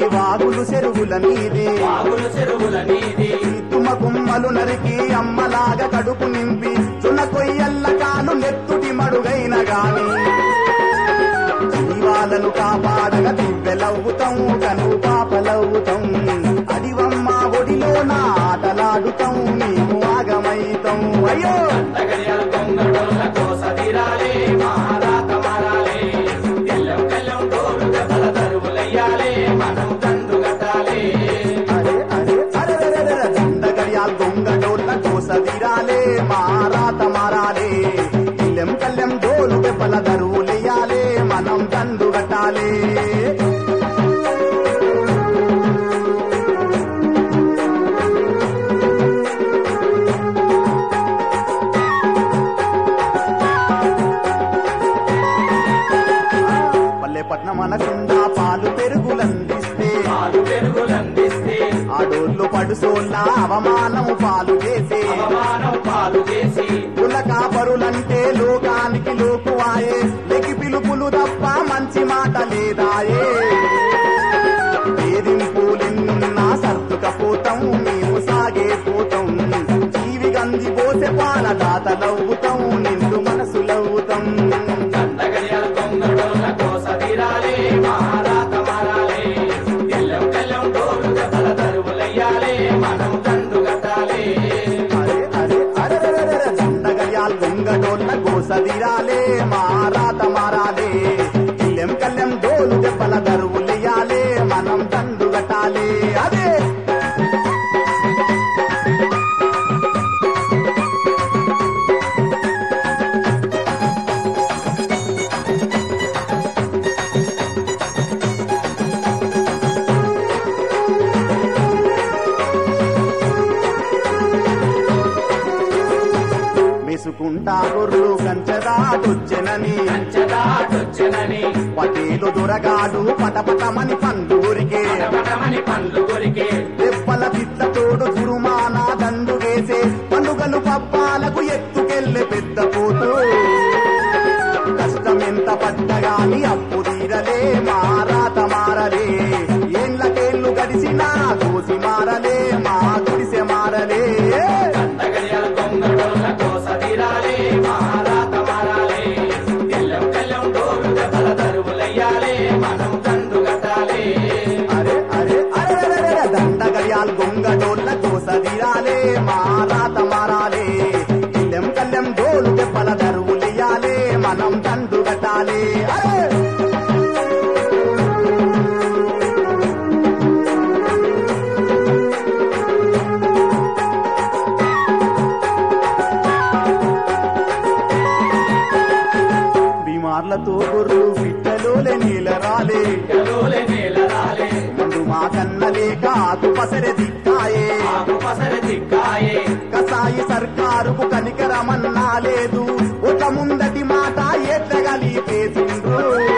వాగులు చెరువుల నీది వాగులు చెరువుల నీది తుమ్మ కుమ్మలు నరికి అమ్మలాగా కడుపు నింపి చున్న కొయ్యల్ల కాలు నెత్తుటి మడుగైన గాని జీవాలను కాపాడగ దివ్వెలవుతాం కను పాపలవుతాం అడివమ్మ ఒడిలో నా ఆటలాడుతాం మేము ఆగమైతాం అయ్యో అంతగడియాలు కొంగడోళ్ళ కోస తీరాలే మహారాత మారాలే ఎల్లం కల్లం డోలు దెబ్బల దరువులయ్యాలే మనం దండు కట్టాలే అరే అరే అరే అరే, అరే, అరే, దండగడియాల్ దొంగ డోళ్ళ కోస తీరాలే మారాత మారాలే ఇల్లెం కల్లెం డోలు దెబ్బల దరువులెయ్యాలే మనం దండు కట్టాలే పల్లెపట్నం అనకుండా పాలు పెరుగులందిస్తే పాలు పెరుగులందిస్తే ఆడోళ్ళు పడుసోళ్ళ అవమానము పాలు చేసే అవమానం పాలు చేసి కుల కాపరులంటే లోకానికి లోకువాయే లెగి పిలుపులు తప్ప మంచి మాట లేదాయే వేధింపులెన్నున్నా సర్దుకపోతాం మేము సాగే పోతాం జీవి గంది పోసే పాల దాతలవుతాం నిండు మనసులవుతాం అంతగడియాలు కొంగడోళ్ళ కోస తీరాలే మహారాత మారాలే ఎల్లం కల్లం డోలు దెబ్బల దరువులయ్యాలే మనం దండు కట్టాలే అరే అరే అరే అరే, అరే, అరే, దండగయాల్ దొంగడోళ్ళ గోసదిరాలే మారాత మారాలే ఇల్లెం కల్లెం డోలు దెబ్బల దరువులెయ్యాలే మనం దండు కట్టాలే అదే మెసుకుంటా గొర్రు కంచదాటొచ్చెనని కంచదాటొచ్చెనని పటేలు దొరగాడు పటపటమని పండూరికే పటమని పండ్లు కొరికే దెబ్బల తిట్లతోడు దురుమాన దండు వేసే పండుగలు పబ్బాలకు ఎత్తుకెళ్ళే పెద్ద పోతూ కష్టమెంత పడ్డగాని అప్పు తీరలే మారాత మారలే ఏళ్ళకేళ్ళు గడిచినా కోసి మారలే మా గుడిసె మారలే అంతగడియాలు కొంగడోళ్ళ కోస తీరాలే మహారాత మారాలే ఎల్లం కల్లం డోలు దెబ్బల దరువులయ్యాలే మనం దండు కట్టాలే అరే అరే అరే అరే, అరే, అరే, దండగడియాలు గొంగడోళ్ళ కోసదిరాలే మారాత మారాలే ఇల్లెం కల్లెం డోలు దెబ్బల దరువులెయ్యాలే మనం దండు కట్టాలే అరే బీమార్లతో గొర్రు పిట్టలోలే నీలరాలే కలోలే నేల రాలే ముందు మా కన్న లేక ఆకు పసరె దిక్కాయే ఆకు పసర దిక్కాయే కసాయి సర్కారుకు కనికరమన్నా లేదు ఒక ముందటి మాట ఎత్తగలి పేసిండ్రు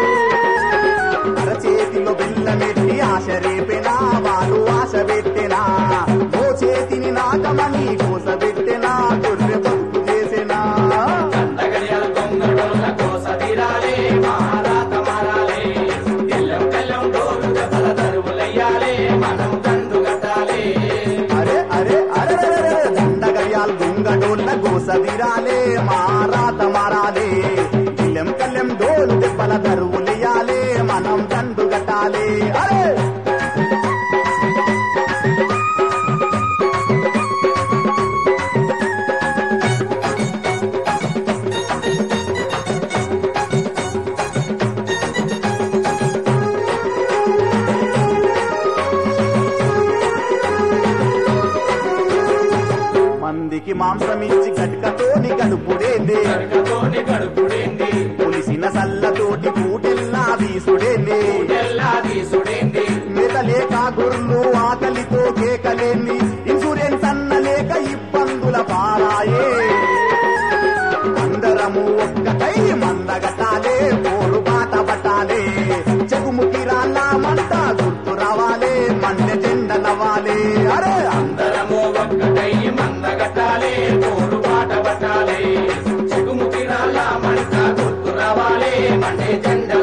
అరచేతిలో బెల్లమెట్టి ఆశ రేపెనా వాళ్ళు ఆశ పెట్టెనా ఓ చేతిని నాకమని కోస పెట్టెనా గొర్రె బతుకు చేసెనా అంతగడియాలు కొంగడోళ్ళ కోస తీరాలే మహారాత మారాలే ఎల్లం కల్లం డోలు దెబ్బల దరువులయ్యాలే మనం దండు కట్టాలే అరే అరే అరే అరే, అరే, అరే, దండగయ్యాల్ గుంగడోళ్ళ గోసదిరాలే మారాత మారాలే ఇల్లెం కల్లెం డోలు దెబ్బల దరువులెయ్యాలే మనం దండు కట్టాలే అరే మందికి మాంసమిచ్చి గట్కతోని గడుపుడేందే కడుపుతోని గడుపుడేంది పులిసిన సల్లతోటి పూటెల్లా వీసుడేందే ఎల్లా తీసుడేంది మెదలేక గొర్రెలు ఆకలితో కేకలేంది ఇన్సూరెన్స్ అన్న లేక ఇబ్బందుల పారాయే అందరము ఒక్కటై మందగటాలే పోరు బాట పట్టాలే చెగుముకి రాళ్ళ మంట గుర్తు రావాలే మన్నె జెండ నవ్వాలే అరే అందరము ఒక్కటై మందగట్టాలే పోరు పాట పట్టాలే చెగుముకి రాళ్ళ మంట గుర్తు రావాలే మండే జెండ